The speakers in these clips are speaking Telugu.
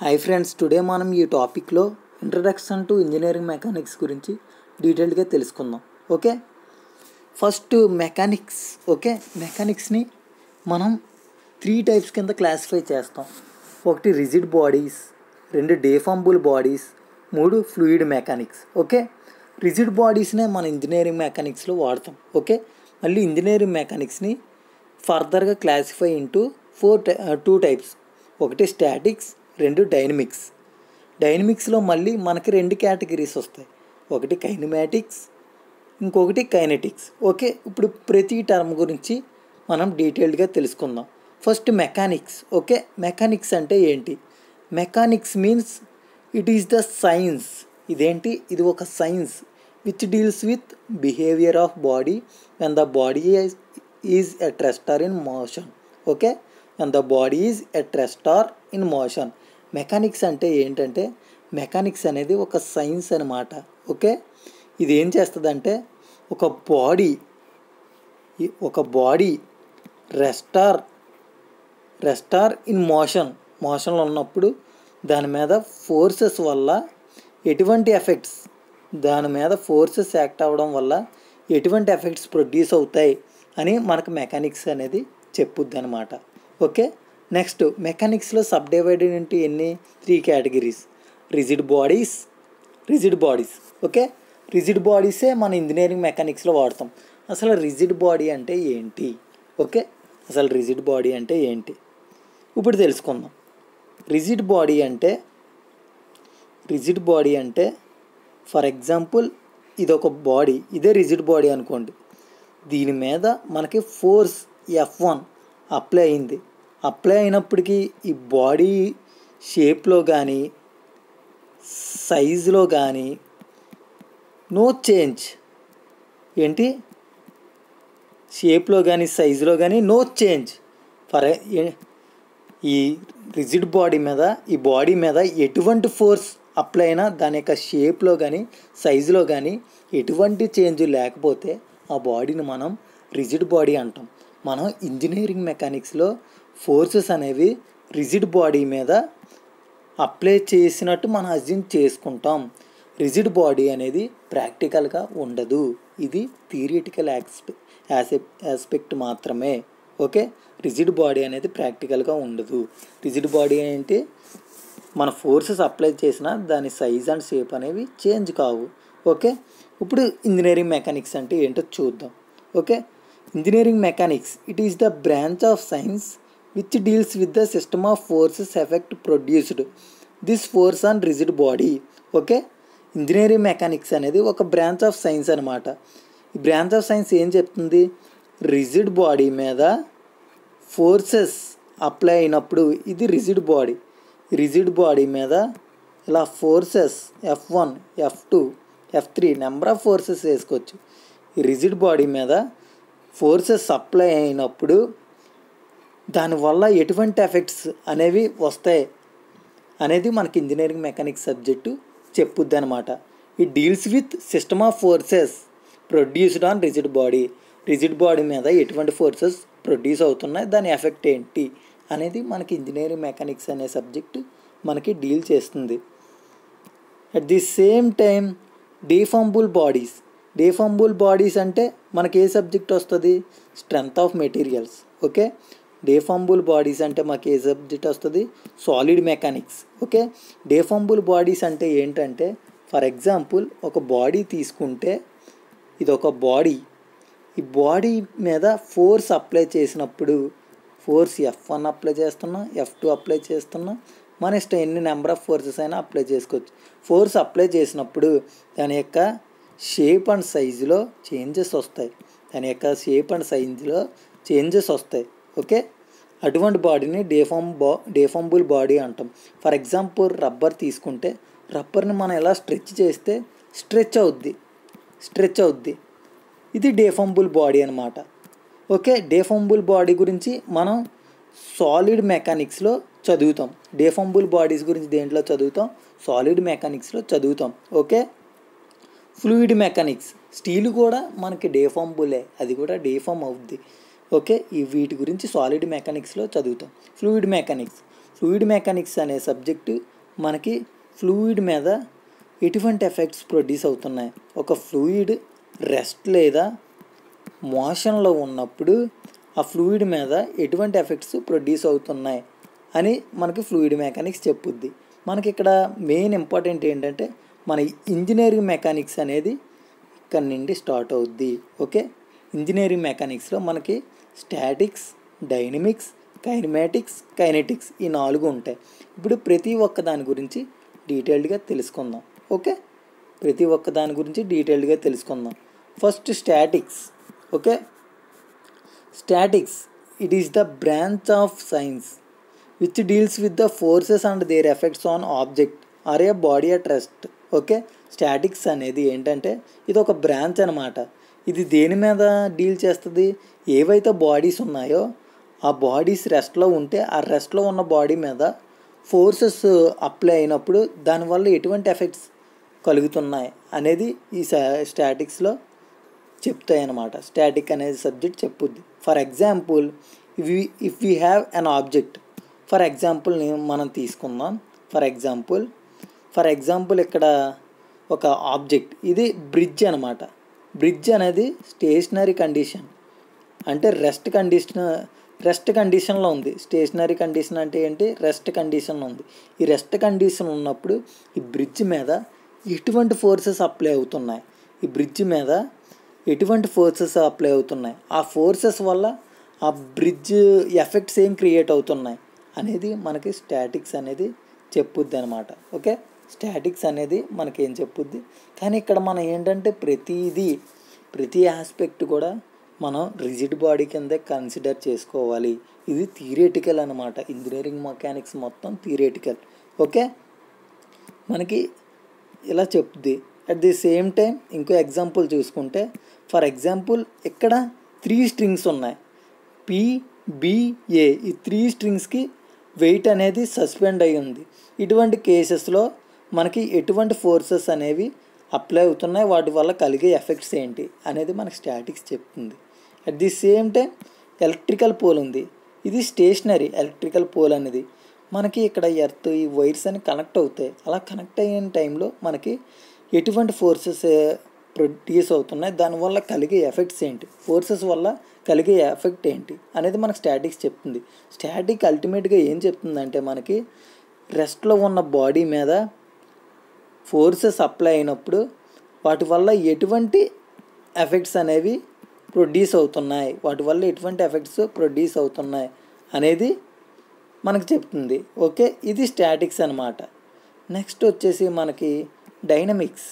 హాయ్ ఫ్రెండ్స్ టుడే మనం ఈ టాపిక్లో ఇంట్రడక్షన్ టు ఇంజనీరింగ్ మెకానిక్స్ గురించి డీటెయిల్డ్గా తెలుసుకుందాం ఓకే ఫస్ట్ మెకానిక్స్ ఓకే మెకానిక్స్ని మనం త్రీ టైప్స్ కింద క్లాసిఫై చేస్తాం ఒకటి రిజిడ్ బాడీస్ రెండు డేఫాంబుల్ బాడీస్ మూడు ఫ్లూయిడ్ మెకానిక్స్ ఓకే రిజిడ్ బాడీస్నే మన ఇంజనీరింగ్ మెకానిక్స్లో వాడతాం ఓకే మళ్ళీ ఇంజనీరింగ్ మెకానిక్స్ని ఫర్దర్గా classify into four two types ఒకటి స్టాటిక్స్ రెండు డైనమిక్స్ డైనమిక్స్లో మళ్ళీ మనకి రెండు కేటగిరీస్ వస్తాయి ఒకటి కైనమాటిక్స్ ఇంకొకటి కైనెటిక్స్ ఓకే ఇప్పుడు ప్రతి టర్మ్ గురించి మనం డీటెయిల్డ్గా తెలుసుకుందాం ఫస్ట్ మెకానిక్స్ ఓకే మెకానిక్స్ అంటే ఏంటి mechanics means it is the science ఇదేంటి ఇది ఒక science which deals with behaviour of body when the body is at rest or in motion okay when the body is at rest or in motion mechanics అంటే ఏంటంటే మెకానిక్స్ అనేది ఒక సైన్స్ అనమాట ఓకే ఇది ఏం చేస్తుందంటే ఒక బాడీ ఒక body rest or rest or in motion మోషన్లో ఉన్నప్పుడు దాని మీద ఫోర్సెస్ వల్ల ఎటువంటి ఎఫెక్ట్స్ దాని మీద ఫోర్సెస్ యాక్ట్ అవ్వడం వల్ల ఎటువంటి ఎఫెక్ట్స్ ప్రొడ్యూస్ అవుతాయి అని మనకు మెకానిక్స్ అనేది చెప్పుద్ది అనమాట ఓకే నెక్స్ట్ మెకానిక్స్లో సబ్ డివైడెడ్ ఇంటూ ఎన్ని three categories rigid bodies rigid bodies okay rigid బాడీసే మన ఇంజనీరింగ్ మెకానిక్స్లో వాడతాం అసలు రిజిడ్ బాడీ అంటే ఏంటి ఓకే అసలు రిజిడ్ బాడీ అంటే ఏంటి ఇప్పుడు తెలుసుకుందాం రిజిడ్ బాడీ అంటే రిజిడ్ బాడీ అంటే ఫర్ ఎగ్జాంపుల్ ఇది ఒక బాడీ ఇదే రిజిడ్ బాడీ అనుకోండి దీని మీద మనకి ఫోర్స్ ఎఫ్ వన్ అప్లై అయింది అప్లై అయినప్పటికీ ఈ బాడీ షేప్లో కానీ సైజులో కానీ నో చేంజ్ ఏంటి షేప్లో కానీ సైజులో కానీ నో చేంజ్ ఫర్ ఈ రిజిడ్ బాడీ మీద ఈ బాడీ మీద ఎటువంటి ఫోర్స్ అప్లై అయినా దాని యొక్క షేప్లో కానీ సైజులో కానీ ఎటువంటి చేంజ్ లేకపోతే ఆ బాడీని మనం రిజిడ్ బాడీ అంటాం మనం ఇంజనీరింగ్ మెకానిక్స్లో ఫోర్సెస్ అనేవి రిజిడ్ బాడీ మీద అప్లై చేసినట్టు మనం అజ్యూమ్ చేసుకుంటాం రిజిడ్ బాడీ అనేది ప్రాక్టికల్గా ఉండదు ఇది థియరిటికల్ యాక్స్పె ఆస్పెక్ట్ మాత్రమే ఓకే రిజిడ్ బాడీ అనేది ప్రాక్టికల్గా ఉండదు రిజిడ్ బాడీ అంటే మన ఫోర్సెస్ అప్లై చేసిన దాని సైజ్ అండ్ షేప్ అనేవి చేంజ్ కావు ఓకే ఇప్పుడు ఇంజనీరింగ్ మెకానిక్స్ అంటే ఏంటో చూద్దాం okay engineering mechanics it is the branch of science which deals with the system of forces effect produced this force on rigid body okay engineering mechanics అనేది ఒక బ్రాంచ్ ఆఫ్ సైన్స్ అనమాట ఈ బ్రాంచ్ ఆఫ్ సైన్స్ ఏం చెప్తుంది రిజిడ్ బాడీ మీద ఫోర్సెస్ అప్లై అయినప్పుడు ఇది రిజిడ్ బాడీ రిజిడ్ బాడీ మీద ఇలా forces F one F two F three number of forces వేసుకోవచ్చు ఈ రిజిడ్ బాడీ మీద ఫోర్సెస్ అప్లై అయినప్పుడు దానివల్ల ఎటువంటి ఎఫెక్ట్స్ అనేవి వస్తాయి అనేది మనకి ఇంజనీరింగ్ మెకానిక్స్ సబ్జెక్టు చెప్పుద్ది అనమాట ఈ deals with system of forces produced on rigid body rigid body మీద ఎటువంటి ఫోర్సెస్ ప్రొడ్యూస్ అవుతున్నాయి దాని ఎఫెక్ట్ ఏంటి అనేది మనకి ఇంజనీరింగ్ మెకానిక్స్ అనే సబ్జెక్ట్ మనకి డీల్ చేస్తుంది at the same time deformable bodies deformable bodies అంటే మనకి ఏ సబ్జెక్ట్ వస్తుంది strength of materials okay deformable bodies అంటే మాకు ఏ సబ్జెక్ట్ వస్తుంది solid mechanics okay deformable bodies అంటే ఏంటంటే ఫర్ ఎగ్జాంపుల్ ఒక బాడీ తీసుకుంటే ఇది ఒక బాడీ ఈ బాడీ మీద ఫోర్స్ అప్లై చేసినప్పుడు ఫోర్స్ ఎఫ్ వన్ అప్లై చేస్తున్నా ఎఫ్ టూ అప్లై చేస్తున్నా మన ఇష్టం ఎన్ని నెంబర్ ఆఫ్ ఫోర్సెస్ అయినా అప్లై చేసుకోవచ్చు ఫోర్స్ అప్లై చేసినప్పుడు దాని యొక్క షేప్ అండ్ సైజులో చేంజెస్ వస్తాయి దాని యొక్క షేప్ అండ్ సైజులో చేంజెస్ వస్తాయి ఓకే అటువంటి బాడీని డేఫామ్ బా డేఫాంబుల్ బాడీ అంటాం ఫర్ ఎగ్జాంపుల్ రబ్బర్ తీసుకుంటే రబ్బర్ని మనం ఎలా స్ట్రెచ్ చేస్తే స్ట్రెచ్ అవుద్ది స్ట్రెచ్ అవుద్ది ఇది డేఫాంబుల్ బాడీ అనమాట ఓకే డేఫాంబుల్ బాడీ గురించి మనం సాలిడ్ మెకానిక్స్లో చదువుతాం డేఫాంబుల్ బాడీస్ గురించి దేంట్లో చదువుతాం సాలిడ్ మెకానిక్స్లో చదువుతాం ఓకే ఫ్లూయిడ్ మెకానిక్స్ స్టీల్ కూడా మనకి డేఫాంబులే అది కూడా డేఫామ్ అవుద్ది ఓకే ఈ వీటి గురించి సాలిడ్ మెకానిక్స్లో చదువుతాం ఫ్లూయిడ్ మెకానిక్స్ ఫ్లూయిడ్ మెకానిక్స్ అనే సబ్జెక్టు మనకి ఫ్లూయిడ్ మీద ఎటువంటి ఎఫెక్ట్స్ ప్రొడ్యూస్ అవుతున్నాయి ఒక ఫ్లూయిడ్ రెస్ట్ లేదా మోషన్లో ఉన్నప్పుడు ఆ ఫ్లూయిడ్ మీద ఎటువంటి ఎఫెక్ట్స్ ప్రొడ్యూస్ అవుతున్నాయి అని మనకి ఫ్లూయిడ్ మెకానిక్స్ చెప్పుద్ది మనకి ఇక్కడ మెయిన్ ఇంపార్టెంట్ ఏంటంటే మన ఇంజనీరింగ్ మెకానిక్స్ అనేది ఇక్కడ నుండి స్టార్ట్ అవుద్ది ఓకే ఇంజనీరింగ్ మెకానిక్స్లో మనకి స్టాటిక్స్ డైనమిక్స్ కైనమాటిక్స్ కైనెటిక్స్ ఈ నాలుగు ఉంటాయి ఇప్పుడు ప్రతి ఒక్క దాని గురించి డీటెయిల్డ్గా తెలుసుకుందాం ఓకే ప్రతి ఒక్క దాని గురించి డీటెయిల్డ్గా తెలుసుకుందాం first statics okay statics it is the branch of science which deals with the forces and their effects on object or a body at rest okay statics అనేది ఏంటంటే ఇది ఒక బ్రాంచ్ అనమాట ఇది దేని మీద డీల్ చేస్తుంది ఏవైతే బాడీస్ ఉన్నాయో ఆ బాడీస్ రెస్ట్లో ఉంటే ఆ రెస్ట్లో ఉన్న బాడీ మీద ఫోర్సెస్ అప్లై అయినప్పుడు దానివల్ల ఎటువంటి ఎఫెక్ట్స్ కలుగుతున్నాయి అనేది ఈ స్టాటిక్స్లో చెప్తాయి అన్నమాట స్టాటిక్ అనేది సబ్జెక్ట్ చెప్పుద్ది for example if if we have an object for example మనం తీసుకుందాం ఫర్ ఎగ్జాంపుల్ ఫర్ ఎగ్జాంపుల్ ఇక్కడ ఒక ఆబ్జెక్ట్ ఇది బ్రిడ్జ్ అనమాట బ్రిడ్జ్ అనేది స్టేషనరీ కండిషన్ అంటే రెస్ట్ కండిషన్ రెస్ట్ కండిషన్లో ఉంది స్టేషనరీ కండిషన్ అంటే ఏంటి రెస్ట్ కండిషన్లో ఉంది ఈ రెస్ట్ కండిషన్ ఉన్నప్పుడు ఈ బ్రిడ్జ్ మీద ఎటువంటి ఫోర్సెస్ అప్లై అవుతున్నాయి ఈ బ్రిడ్జ్ మీద ఎటువంటి ఫోర్సెస్ అప్లై అవుతున్నాయి ఆ ఫోర్సెస్ వల్ల ఆ బ్రిడ్జ్ ఎఫెక్ట్స్ ఏం క్రియేట్ అవుతున్నాయి అనేది మనకి స్టాటిక్స్ అనేది చెప్పుద్ది అనమాట ఓకే స్టాటిక్స్ అనేది మనకేం చెప్పుద్ది కానీ ఇక్కడ మనం ఏంటంటే ప్రతిదీ ప్రతి ఆస్పెక్ట్ కూడా మనం రిజిడ్ బాడీ కిందే కన్సిడర్ చేసుకోవాలి ఇది థియరేటికల్ అనమాట ఇంజనీరింగ్ మెకానిక్స్ మొత్తం థియరేటికల్ ఓకే మనకి ఇలా చెప్తుంది అట్ ది సేమ్ టైం ఇంకో ఎగ్జాంపుల్ చూసుకుంటే ఫర్ ఎగ్జాంపుల్ ఇక్కడ త్రీ స్ట్రింగ్స్ ఉన్నాయి పి బిఏ ఈ త్రీ స్ట్రింగ్స్కి వెయిట్ అనేది సస్పెండ్ అయి ఉంది ఇటువంటి కేసెస్లో మనకి ఎటువంటి ఫోర్సెస్ అనేవి అప్లై అవుతున్నాయి వాటి వల్ల కలిగే ఎఫెక్ట్స్ ఏంటి అనేది మనకి స్టాటిక్స్ చెప్తుంది at the same time electrical pole ఉంది ఇది స్టేషనరీ ఎలక్ట్రికల్ పోల్ అనేది మనకి ఇక్కడ ఎర్త్ ఈ వైర్స్ అని కనెక్ట్ అవుతాయి అలా కనెక్ట్ అయిన టైంలో మనకి ఎటువంటి ఫోర్సెస్ ప్రొడ్యూస్ అవుతున్నాయి దానివల్ల కలిగే ఎఫెక్ట్స్ ఏంటి ఫోర్సెస్ వల్ల కలిగే ఎఫెక్ట్ ఏంటి అనేది మనకు స్టాటిక్స్ చెప్తుంది స్టాటిక్ అల్టిమేట్గా ఏం చెప్తుందంటే మనకి రెస్ట్లో ఉన్న బాడీ మీద ఫోర్సెస్ అప్లై అయినప్పుడు వాటి వల్ల ఎటువంటి ఎఫెక్ట్స్ అనేవి ప్రొడ్యూస్ అవుతున్నాయి వాటి వల్ల ఎటువంటి ఎఫెక్ట్స్ ప్రొడ్యూస్ అవుతున్నాయి అనేది మనకు చెప్తుంది ఓకే ఇది స్టాటిక్స్ అనమాట నెక్స్ట్ వచ్చేసి మనకి dynamics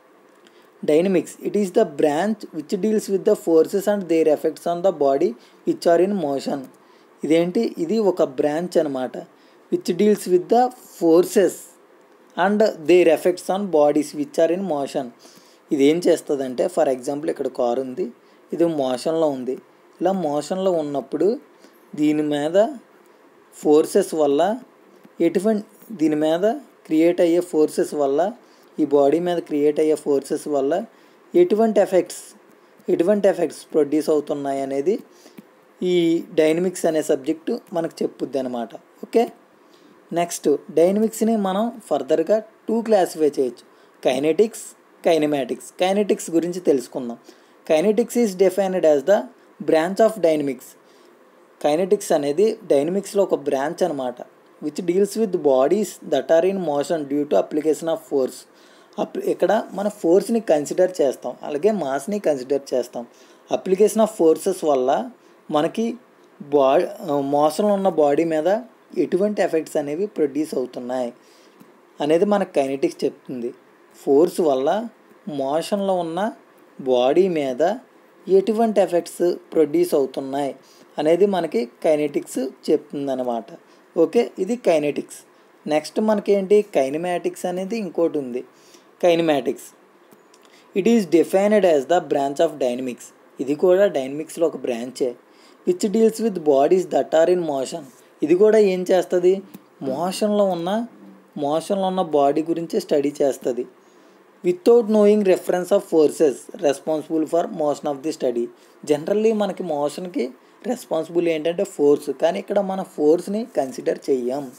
dynamics it is the branch which deals with the forces and their effects on the body which are in motion ఇదేంటి ఇది ఒక బ్రాంచ్ అనమాట which deals with the forces and their effects on bodies which are in motion ఇది ఏం చేస్తుందంటే ఫర్ ఎగ్జాంపుల్ ఇక్కడ కారు ఉంది ఇది మోషన్లో ఉంది ఇలా మోషన్లో ఉన్నప్పుడు దీని మీద ఫోర్సెస్ వల్ల ఎటువంటి దీని మీద క్రియేట్ అయ్యే ఫోర్సెస్ వల్ల ఈ బాడీ మీద క్రియేట్ అయ్యే ఫోర్సెస్ వల్ల ఎటువంటి ఎఫెక్ట్స్ ఎటువంటి ఎఫెక్ట్స్ ప్రొడ్యూస్ అవుతున్నాయి అనేది ఈ డైనమిక్స్ అనే సబ్జెక్టు మనకు చెప్పుద్ది అనమాట ఓకే నెక్స్ట్ డైనమిక్స్ని మనం ఫర్దర్గా టూ క్లాసిఫై చేయొచ్చు కైనెటిక్స్ కైనమాటిక్స్ కైనెటిక్స్ గురించి తెలుసుకుందాం kinetics is defined as the branch of dynamics kinetics అనేది డైనమిక్స్లో ఒక బ్రాంచ్ అనమాట which deals with bodies that are in motion due to application of force up ఇక్కడ మన ఫోర్స్ని కన్సిడర్ చేస్తాం అలాగే మాస్ని కన్సిడర్ చేస్తాం అప్లికేషన్ ఆఫ్ ఫోర్సెస్ వల్ల మనకి బా మోషన్లో ఉన్న బాడీ మీద ఎటువంటి ఎఫెక్ట్స్ అనేవి ప్రొడ్యూస్ అవుతున్నాయి అనేది మనకు కైనెటిక్స్ చెప్తుంది ఫోర్స్ వల్ల మోషన్లో ఉన్న బాడీ మీద ఎటువంటి ఎఫెక్ట్స్ ప్రొడ్యూస్ అవుతున్నాయి అనేది మనకి కైనెటిక్స్ చెప్తుందన్నమాట ఓకే ఇది కైనెటిక్స్ నెక్స్ట్ మనకేంటి కైనమాటిక్స్ అనేది ఇంకోటి ఉంది kinematics it is defined as the branch of dynamics ఇది కూడా డైనమిక్స్లో ఒక బ్రాంచే which deals with bodies that are in motion ఇది కూడా ఏం చేస్తుంది మోషన్లో ఉన్న మోషన్లో ఉన్న బాడీ గురించి స్టడీ చేస్తుంది without knowing reference of forces responsible for motion of the study generally మనకి మోషన్కి రెస్పాన్సిబుల్ ఏంటంటే ఫోర్స్ కానీ ఇక్కడ మన ఫోర్స్ని కన్సిడర్ చెయ్యం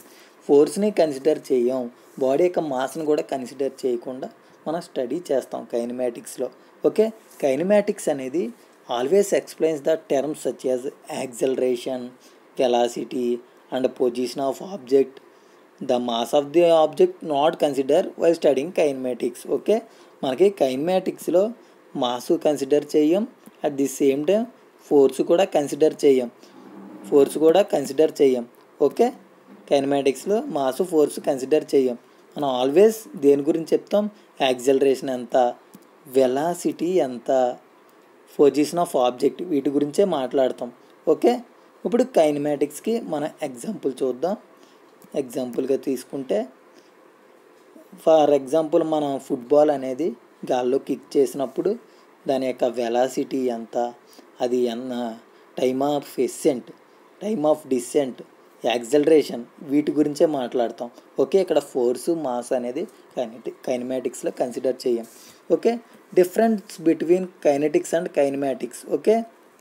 ఫోర్స్ని కన్సిడర్ చేయం బాడీ యొక్క మాస్ని కూడా కన్సిడర్ చేయకుండా మనం స్టడీ చేస్తాం కైనమాటిక్స్లో ఓకే కైనమాటిక్స్ అనేది always explains the terms such as acceleration velocity and position of object the mass of the object not consider while studying kinematics okay మనకి కైనమాటిక్స్లో మాస్ కన్సిడర్ చేయం at the same time force కూడా కన్సిడర్ చేయం ఫోర్స్ కూడా కన్సిడర్ చేయం ఓకే కైనమాటిక్స్లో మాస్ ఫోర్స్ కన్సిడర్ చేయం మనం ఆల్వేస్ దేని గురించి చెప్తాం యాక్సలరేషన్ ఎంత వెలాసిటీ ఎంత పొజిషన్ ఆఫ్ ఆబ్జెక్ట్ వీటి గురించే మాట్లాడతాం ఓకే ఇప్పుడు కైనమాటిక్స్కి మన ఎగ్జాంపుల్ చూద్దాం ఎగ్జాంపుల్గా తీసుకుంటే ఫర్ ఎగ్జాంపుల్ మనం ఫుట్బాల్ అనేది గాల్లో కిక్ చేసినప్పుడు దాని యొక్క వెలాసిటీ ఎంత అది ఎన్న time of ascent time of descent acceleration వీటి గురించే మాట్లాడతాం ఓకే ఇక్కడ ఫోర్సు మాస్ అనేది కైనటి కైనమాటిక్స్లో కన్సిడర్ చేయం okay difference between kinetics and kinematics okay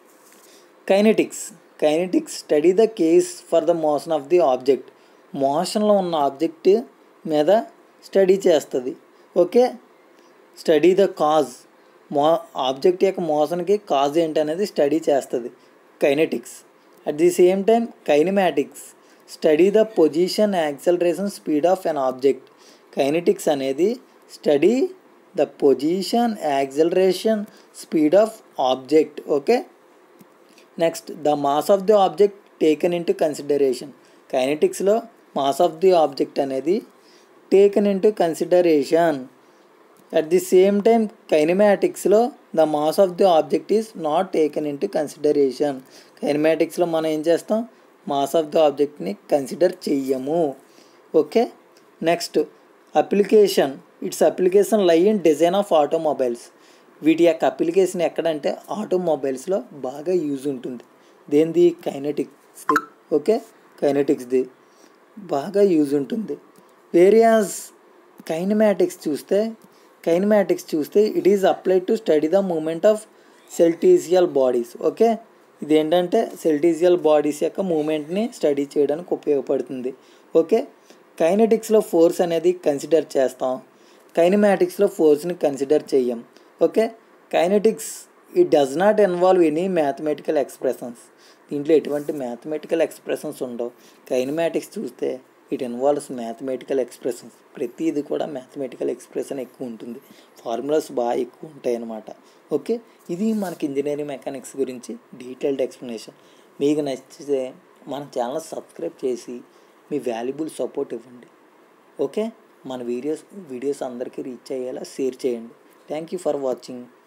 kinetics kinetics study the case for the motion of the object మోషన్లో ఉన్న ఆబ్జెక్ట్ మీద స్టడీ చేస్తుంది ఓకే స్టడీ ద కాజ్ మో ఆబ్జెక్ట్ యొక్క మోషన్కి కాజ్ ఏంటి అనేది స్టడీ చేస్తుంది kinetics at the same time kinematics study the position acceleration speed of an object kinetics అనేది study the position acceleration speed of object okay next the mass of the object taken into consideration కైనెటిక్స్లో మాస్ ఆఫ్ ది ఆబ్జెక్ట్ అనేది taken into consideration at the same time కైనమాటిక్స్లో the mass of the object is not taken into consideration కైనమాటిక్స్లో మనం ఏం చేస్తాం మాస్ ఆఫ్ ది ఆబ్జెక్ట్ని కన్సిడర్ చెయ్యము okay next application it's application lie in design of automobiles వీటి యొక్క అప్లికేషన్ ఎక్కడంటే ఆటోమొబైల్స్లో బాగా యూజ్ ఉంటుంది దేనిది కైనటిక్స్ది ఓకే కైనటిక్స్ది బాగా యూజ్ ఉంటుంది వేరియాస్ కైనమాటిక్స్ చూస్తే కైనమాటిక్స్ చూస్తే it is applied to study the moment of celestial bodies okay ఇదేంటంటే సెల్టీజియల్ బాడీస్ యొక్క మూమెంట్ని స్టడీ చేయడానికి ఉపయోగపడుతుంది ఓకే కైనటిక్స్లో ఫోర్స్ అనేది కన్సిడర్ చేస్తాం కైనమాటిక్స్లో ఫోర్స్ని కన్సిడర్ చెయ్యం okay kinetics it does not involve any mathematical expressions దీంట్లో ఎటువంటి మ్యాథమెటికల్ ఎక్స్ప్రెషన్స్ ఉండవు కైనమాటిక్స్ చూస్తే ఇట్ ఇన్వాల్వ్స్ మ్యాథమెటికల్ ఎక్స్ప్రెషన్స్ ప్రతిది కూడా మ్యాథమెటికల్ ఎక్స్ప్రెషన్ ఎక్కువ ఉంటుంది ఫార్ములాస్ బాగా ఎక్కువ ఉంటాయి అన్నమాట ఓకే ఇది మనకి ఇంజనీరింగ్ మెకానిక్స్ గురించి డీటెయిల్డ్ ఎక్స్ప్లెనేషన్ మీకు నచ్చితే మన ఛానల్ సబ్స్క్రైబ్ చేసి మీ వాల్యుబుల్ సపోర్ట్ ఇవ్వండి ఓకే మన వీడియోస్ వీడియోస్ అందరికీ రీచ్ అయ్యేలా షేర్ చేయండి థ్యాంక్ యూ ఫర్ వాచింగ్